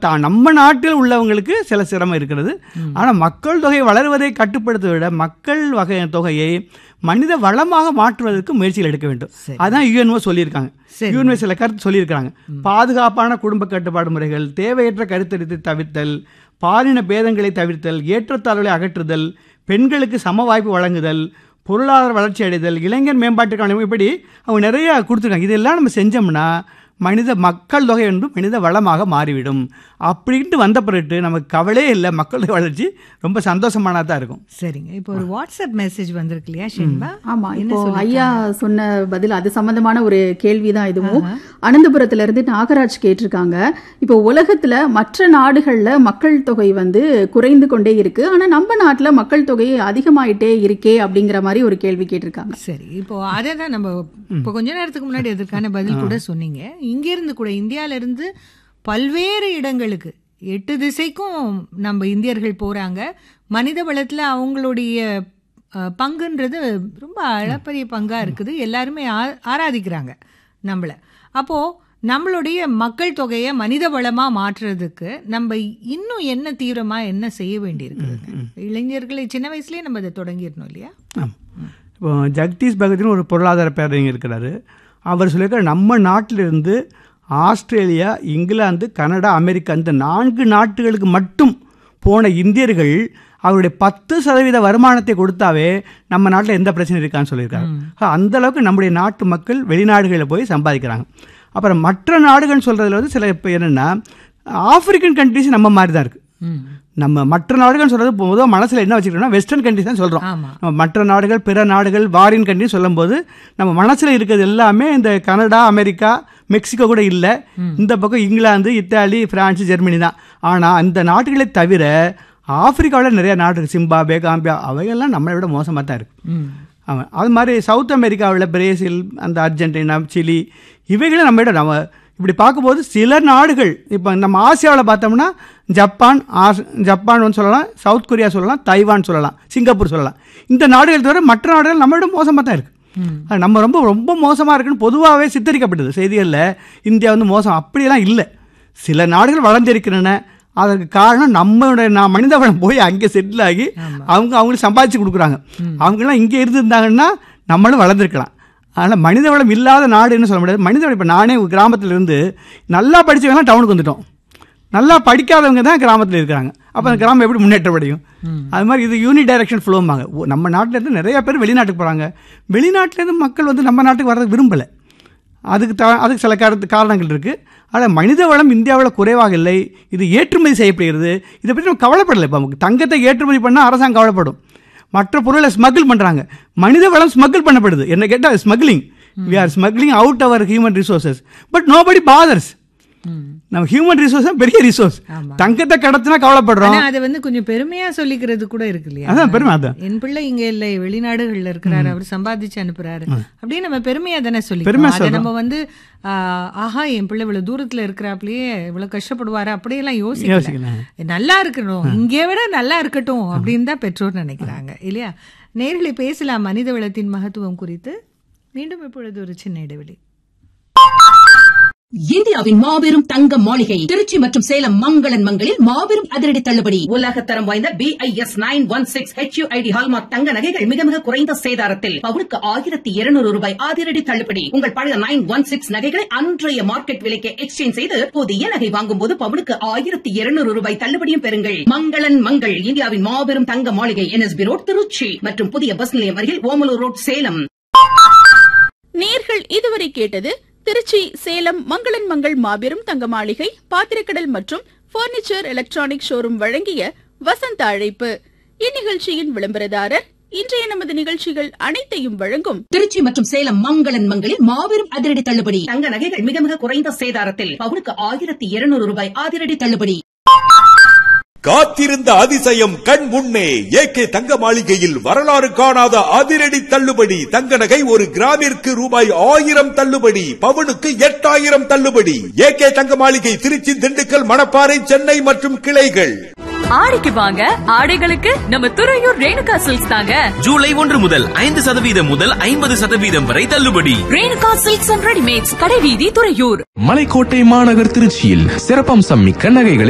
தான் நம்ம நாட்டில் உள்ளவங்களுக்கு சில சிரமம் இருக்கிறது ஆனால் மக்கள் தொகை வளருவதை கட்டுப்படுத்த விட மக்கள் வகை தொகையை மனித வளமாக மாற்றுவதற்கு முயற்சிகள் எடுக்க வேண்டும் சரி. அதான் யுஎன்ஓ சொல்லியிருக்காங்க சரி. யுஎன்ஓ சில கருத்து சொல்லியிருக்காங்க பாதுகாப்பான குடும்ப கட்டுப்பாடு முறைகள் தேவையற்ற கருத்தரித்து தவிர்த்தல் பாலின பேதங்களை தவிர்த்தல் ஏற்றத்தாழ்வுகளை அகற்றுதல் பெண்களுக்கு சம வாய்ப்பு வழங்குதல் பொருளாதார வளர்ச்சி அடைதல் இளைஞர் மேம்பாட்டுக்கான இப்படி அவங்க நிறைய கொடுத்துருக்காங்க இதெல்லாம் நம்ம செஞ்சோம்னா மனித மக்கள் தொகை என்று மனித வளமாக மாறிவிடும் அப்படின்ட்டு வந்த பிறகு நமக்கு கவலையே இல்லை மக்கள் தொகை வளர்ச்சி ரொம்ப சந்தோஷமானதாக தான் இருக்கும் சரிங்க இப்போ ஒரு வாட்ஸ்அப் மெசேஜ் வந்திருக்கு இல்லையா ஷென்பா ஆமா என்ன இப்போ சொல்லிருக்காங்க? ஐயா சொன்ன பதில் அது சம்பந்தமான ஒரு கேள்விதான் இதுவும் அனந்தபுரத்துல இருந்து நாகராஜ் கேட்டிருக்காங்க இப்போ உலகத்துல மற்ற நாடுகள்ல மக்கள் தொகை வந்து குறைந்து கொண்டே இருக்கு ஆனா நம்ம நாட்டுல மக்கள் தொகை அதிகமாயிட்டே இருக்கே அப்படிங்கிற மாதிரி ஒரு கேள்வி கேட்டிருக்காங்க சரி இப்போ அதை தான் நம்ம இப்போ கொஞ்ச நேரத்துக்கு முன்னாடி அதற்கான பதில் கூட சொன்னீங்க இங்கிருந்து கூட இந்தியால இருந்து பல்வேறு இடங்களுக்கு எட்டு திசைக்கும் நம்ம இந்தியர்கள் போறாங்க மனித வளத்துல அவங்களுடைய அஹ், பங்குன்றது ரொம்ப அளப்பரிய பங்கா இருக்குது எல்லாருமே ஆ- ஆராதிக்கிறாங்க நம்மள அப்போ நம்மளுடைய மக்கள் தொகையை மனித வளமா மாற்றுறதுக்கு நம்ம இன்னும் என்ன தீவிரமா என்ன செய்ய வேண்டியிருக்குதுங்க இளைஞர்களை சின்ன வயசுலயே நம்ம இதை தொடங்கிடணும் இல்லையா ஆம். இப்போ ஜெகதீஷ் பகத்னு ஒரு பொருளாதார பேரறிஞர் இருக்கிறாரு அவர் சொல்லியிருக்காரு நம்ம நாட்டிலிருந்து ஆஸ்திரேலியா இங்கிலாந்து கனடா அமெரிக்கா இந்த நான்கு நாட்டுகளுக்கு மட்டும் போன இந்தியர்கள் அவருடைய பத்து சதவீத வருமானத்தை கொடுத்தாவே நம்ம நாட்டில் எந்த பிரச்சனை இருக்கான்னு சொல்லியிருக்காரு அந்த அளவுக்கு நம்முடைய நாட்டு மக்கள் வெளிநாடுகளில் போய் சம்பாதிக்கிறாங்க அப்புறம் மற்ற நாடுகள்னு சொல்கிறதுல வந்து சில இப்போ என்னென்னா ஆப்பிரிக்கன் கண்ட்ரிஸ் நம்ம மாதிரி தான் இருக்குது ம் நம்ம மற்ற நாடுகள் சொல்றது பொதுவாக மனசில் என்ன வச்சுக்கிறோம்னா வெஸ்டர்ன் கண்ட்ரிஸ் தான் சொல்கிறோம் ஆமா நம்ம மற்ற நாடுகள் பிற நாடுகள் வாரின் கண்ட்ரி சொல்லும்போது நம்ம மனசில் இருக்கிறது எல்லாமே இந்த கனடா அமெரிக்கா மெக்சிகோ கூட இல்லை இந்த பக்கம் இங்கிலாந்து இத்தாலி பிரான்ஸ் ஜெர்மனி தான் ஆனால் அந்த நாடுகளை தவிர ஆப்பிரிக்காவில் நிறைய நாடு இருக்கு சிம்பாபே காம்பியா அவையெல்லாம் நம்மளை விட மோசமாக தான் இருக்கு ம் ஆமாம் அது மாதிரி சவுத் அமெரிக்காவில் பிரேசில் அந்த அர்ஜென்டினா சிலி இவைகளை நம்ம விட நம்ம இப்படி பார்க்கும்போது சில நாடுகள் இப்போ நம்ம ஆசியாவில் பார்த்தோம்னா ஜப்பான் ஆஸ் ஜப்பான் சொல்லலாம் சவுத் கொரியா சொல்லலாம் தைவான் சொல்லலாம் சிங்கப்பூர் சொல்லலாம் இந்த நாடுகள் தவிர மற்ற நாடுகள் நம்ம விட மோசமாக தான் இருக்குது அது நம்ம ரொம்ப ரொம்ப மோசமாக இருக்குன்னு பொதுவாகவே சித்தரிக்கப்பட்டது செய்திகளில் இந்தியா வந்து மோசம் அப்படியெல்லாம் இல்லை சில நாடுகள் வளர்ந்திருக்கின்றன அதற்கு காரணம் நம்மளுடைய நான் மனித வளம் போய் அங்கே செட்டில் ஆகி அவங்க அவங்களுக்கு சம்பாதிச்சு கொடுக்குறாங்க அவங்கெல்லாம் இங்கே இருந்திருந்தாங்கன்னா நம்மளும் வளர்ந்துருக்கலாம் ஆனால் மனித வளம் இல்லாத நாடுன்னு சொல்ல முடியாது மனித வளம் இப்போ நானே ஒரு கிராமத்துல இருந்து நல்லா படிச்சவங்கலாம் டவுனுக்கு வந்துட்டோம் நல்லா படிக்காதவங்க தான் கிராமத்தில் இருக்கிறாங்க அப்போ அந்த கிராமம் எப்படி முன்னேற்றப்படையும் அது மாதிரி இது யூனி டைரக்ஷன் ஃப்ளோம்பாங்க ஓ, நம்ம நாட்டிலேருந்து நிறைய பேர் வெளிநாட்டுக்கு போகிறாங்க வெளிநாட்டிலேருந்து மக்கள் வந்து நம்ம நாட்டுக்கு வர்றதுக்கு விரும்பலை அதுக்கு த அதுக்கு சில காரண காரணங்கள் இருக்குது ஆனால் மனித வளம் இந்தியாவில் குறைவாக இல்லை இது ஏற்றுமதி செய்யப்படுகிறது இதை பற்றி நம்ம கவலைப்படலை இப்போ நமக்கு தங்கத்தை ஏற்றுமதி பண்ணால் அரசாங்கம் கவலைப்படும் மற்ற பொருளை ஸ்மகிள் பண்ணுறாங்க மனித வளம் ஸ்மகிள் பண்ணப்படுது என்ன கேட்டால் smuggling we are smuggling out our human resources but nobody bothers நம்ம ஹியூமன் ரிசோர்ஸ் பெரிய ரிசோர்ஸ் ஆமா. தங்கத்தை கடத்தினா கவலைப்படுறோம் ஆனா அதை வந்து கொஞ்சம் பெருமையா சொல்லிக்கிறது கூட இருக்கு இல்லையா அதான் பெருமை அதான் என் பிள்ளை இங்க இல்லை வெளிநாடுகள்ல இருக்கிறாரு அவர் சம்பாதிச்சு அனுப்புறாரு அப்படின்னு நம்ம பெருமையா தானே சொல்லி பெருமையா அதை சொல்றோம். நம்ம வந்து ஆஹ், ஆஹா என் பிள்ளை இவ்வளவு தூரத்துல இருக்கிறாப்லயே இவ்வளவு கஷ்டப்படுவாரு அப்படியெல்லாம் யோசிக்கல யோசிக்கலாம் நல்லா இருக்கணும் இங்கே விட நல்லா இருக்கட்டும் அப்படின்னு தான் பெற்றோர் நினைக்கிறாங்க இல்லையா நேர்களை பேசலாம் மனித வளத்தின் மகத்துவம் குறித்து மீண்டும் இப்பொழுது ஒரு சின்ன இடைவெளி இந்தியாவின் மாபெரும் தங்க மாளிகை திருச்சி மற்றும் சேலம் மங்களன் மங்களில் மாபெரும் அதிரடி தள்ளுபடி உலக தரம் வாய்ந்த B I S nine one six HUID hallmark தங்க நகைகள் மிக மிக குறைந்த சேதாரத்தில் பவுனுக்கு ஆயிரத்தி இருநூறு ரூபாய் அதிரடி தள்ளுபடி உங்கள் பழைய நைன் ஒன் சிக்ஸ் நகைகளை அன்றைய மார்க்கெட் விலைக்கு எக்ஸ்சேஞ்ச் செய்து புதிய நகை வாங்கும் போது பவுனுக்கு ஆயிரத்தி இருநூறு ரூபாய் தள்ளுபடியும் பெறுங்கள் மங்களன் மங்கள் இந்தியாவின் மாபெரும் தங்க மாளிகை என்எஸ்பி ரோட் திருச்சி மற்றும் புதிய பஸ் நிலையம் அருகில் ஓமலூர் ரோட் சேலம் நேர்கள் இதுவரை கேட்டது திருச்சி சேலம் மங்களன் மங்கள் மாபெரும் தங்க மாளிகை பாத்திரக்கடல் மற்றும் பர்னிச்சர் எலக்ட்ரானிக் ஷோரூம் வழங்கிய வசந்த அழைப்பு இந்நிகழ்ச்சியின் விளம்பரதாரர் இன்றைய நமது நிகழ்ச்சிகள் அனைத்தையும் வழங்கும் திருச்சி மற்றும் சேலம் மங்களன் மங்களில் மாபெரும் அதிரடி தள்ளுபடி தங்க நகைகள் மிக மிக குறைந்த சேதாரத்தில் பவுனுக்கு ஆயிரத்தி இருநூறு ரூபாய் அதிரடி தள்ளுபடி காத்திருந்த அதிசயம் கண் முன்னே ஏகே தங்க மாளிகையில் வரலாறு காணாத அதிரடி தள்ளுபடி தங்க நகை ஒரு கிராமிற்கு ரூபாய் ஆயிரம் தள்ளுபடி பவுனுக்கு எட்டாயிரம் தள்ளுபடி ஏகே தங்க மாளிகை திருச்சி திண்டுக்கல் மணப்பாறை சென்னை மற்றும் கிளைகள் ஆடிக்கு வாங்க ஆடைகளுக்கு நம்ம துறையூர் ரேணுகா சில்க்ஸ் தாங்க ஜூலை ஒன்று முதல் ஐந்து சதவீதம் முதல் ஐம்பது சதவீதம் வரை தள்ளுபடி ரேணுகா சில்க்ஸ் அண்ட் ரெடிமேட்ஸ் கடைவீதி துறையூர் மலைக்கோட்டை மாநகர் திருச்சியில் சிறப்பம்சம் மிக்க நகைகளை